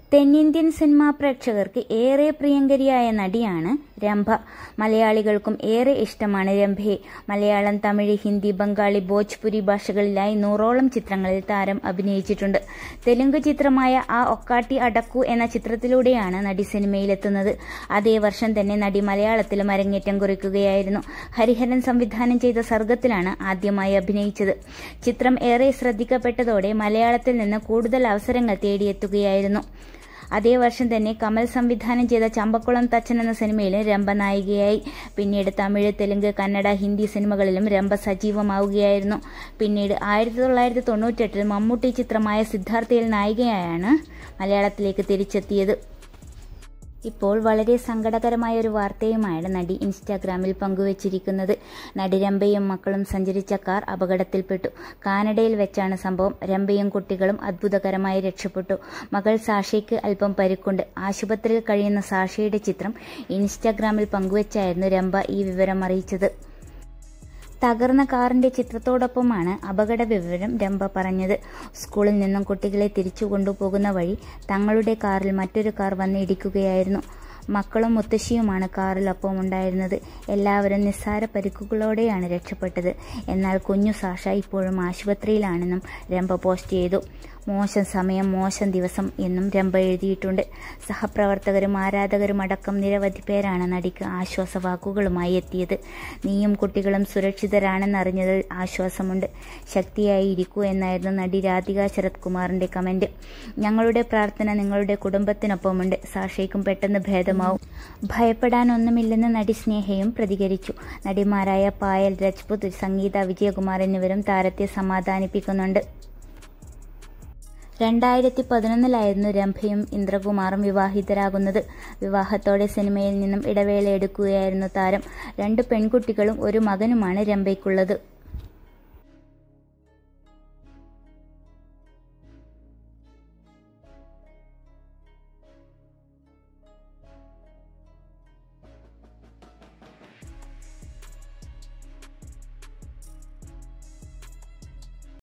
തെന്നിന്ത്യൻ സിനിമാ പ്രേക്ഷകർക്ക് ഏറെ പ്രിയങ്കരിയായ നടിയാണ് രംഭ മലയാളികൾക്കും ഏറെ ഇഷ്ടമാണ് രംഭയെ മലയാളം തമിഴ് ഹിന്ദി ബംഗാളി ഭോജ്പുരി ഭാഷകളിലായി നൂറോളം ചിത്രങ്ങളിൽ താരം അഭിനയിച്ചിട്ടുണ്ട് തെലുങ്ക് ചിത്രമായ ആ ഒക്കാട്ടി അടക്കു എന്ന ചിത്രത്തിലൂടെയാണ് നടി സിനിമയിലെത്തുന്നത് അതേ വർഷം തന്നെ നടി മലയാളത്തിലും അരങ്ങേറ്റം കുറിക്കുകയായിരുന്നു ഹരിഹരൻ സംവിധാനം ചെയ്ത സർഗത്തിലാണ് ആദ്യമായി അഭിനയിച്ചത് ചിത്രം ഏറെ ശ്രദ്ധിക്കപ്പെട്ടതോടെ മലയാളത്തിൽ നിന്ന് കൂടുതൽ അവസരങ്ങൾ തേടിയെത്തുകയായിരുന്നു അതേ വർഷം തന്നെ കമൽ സംവിധാനം ചെയ്ത ചമ്പക്കുളം തച്ചൻ എന്ന സിനിമയിലും രംഭ നായികയായി പിന്നീട് തമിഴ് തെലുങ്ക് കന്നഡ ഹിന്ദി സിനിമകളിലും രംഭ സജീവമാവുകയായിരുന്നു പിന്നീട് ആയിരത്തി തൊള്ളായിരത്തി തൊണ്ണൂറ്റെട്ടിൽ മമ്മൂട്ടി ചിത്രമായ സിദ്ധാർത്ഥയിൽ നായികയായാണ് മലയാളത്തിലേക്ക് തിരിച്ചെത്തിയത് ഇപ്പോൾ വളരെ സങ്കടകരമായ ഒരു വാർത്തയുമാണ് നടി ഇൻസ്റ്റാഗ്രാമിൽ പങ്കുവച്ചിരിക്കുന്നത് നടി രംഭയും മക്കളും സഞ്ചരിച്ച കാർ അപകടത്തിൽപ്പെട്ടു കാനഡയിൽ വെച്ചാണ് സംഭവം രംഭയും കുട്ടികളും അത്ഭുതകരമായി രക്ഷപ്പെട്ടു മകൾ സാഷയ്ക്ക് അല്പം പരിക്കുണ്ട് ആശുപത്രിയിൽ കഴിയുന്ന സാഷയുടെ ചിത്രം ഇൻസ്റ്റാഗ്രാമിൽ പങ്കുവച്ചായിരുന്നു രംഭ ഈ വിവരം അറിയിച്ചത് തകർന്ന കാറിന്റെ ചിത്രത്തോടൊപ്പമാണ് അപകട വിവരം രംഭ പറഞ്ഞത് സ്കൂളിൽ നിന്നും കുട്ടികളെ തിരിച്ചു കൊണ്ടുപോകുന്ന വഴി തങ്ങളുടെ കാറിൽ മറ്റൊരു കാർ വന്ന് ഇടിക്കുകയായിരുന്നു മക്കളും മുത്തശ്ശിയുമാണ് കാറിലൊപ്പം ഉണ്ടായിരുന്നത് എല്ലാവരും നിസ്സാര പരിക്കുകളോടെയാണ് രക്ഷപ്പെട്ടത് എന്നാൽ കുഞ്ഞു സാഷ ഇപ്പോഴും ആശുപത്രിയിലാണെന്നും രംഭ പോസ്റ്റ് ചെയ്തു മോശം സമയം മോശം ദിവസം എന്നും രംഭ എഴുതിയിട്ടുണ്ട് സഹപ്രവർത്തകരും ആരാധകരും അടക്കം നിരവധി പേരാണ് നടിക്ക് ആശ്വാസവാക്കുകളുമായി എത്തിയത് നീയും കുട്ടികളും സുരക്ഷിതരാണെന്നറിഞ്ഞതിൽ ആശ്വാസമുണ്ട് ശക്തിയായി ഇരിക്കൂ എന്നായിരുന്നു നടി രാധിക ശരത് കുമാറിന്റെ കമന്റ് ഞങ്ങളുടെ പ്രാർത്ഥന നിങ്ങളുടെ കുടുംബത്തിനൊപ്പമുണ്ട് സാഷയ്ക്കും പെട്ടെന്ന് ഭേദമാവും ഭയപ്പെടാനൊന്നുമില്ലെന്ന് നടി സ്നേഹയും പ്രതികരിച്ചു നടിമാരായ പായൽ രജ്പുത് സംഗീത വിജയകുമാർ എന്നിവരും താരത്തെ സമാധാനിപ്പിക്കുന്നുണ്ട് രണ്ടായിരത്തി പതിനൊന്നിലായിരുന്നു രംഭയും ഇന്ദ്രകുമാറും വിവാഹിതരാകുന്നത് വിവാഹത്തോടെ സിനിമയിൽ നിന്നും ഇടവേള എടുക്കുകയായിരുന്നു താരം രണ്ട് പെൺകുട്ടികളും ഒരു മകനുമാണ് രംഭയ്ക്കുള്ളത്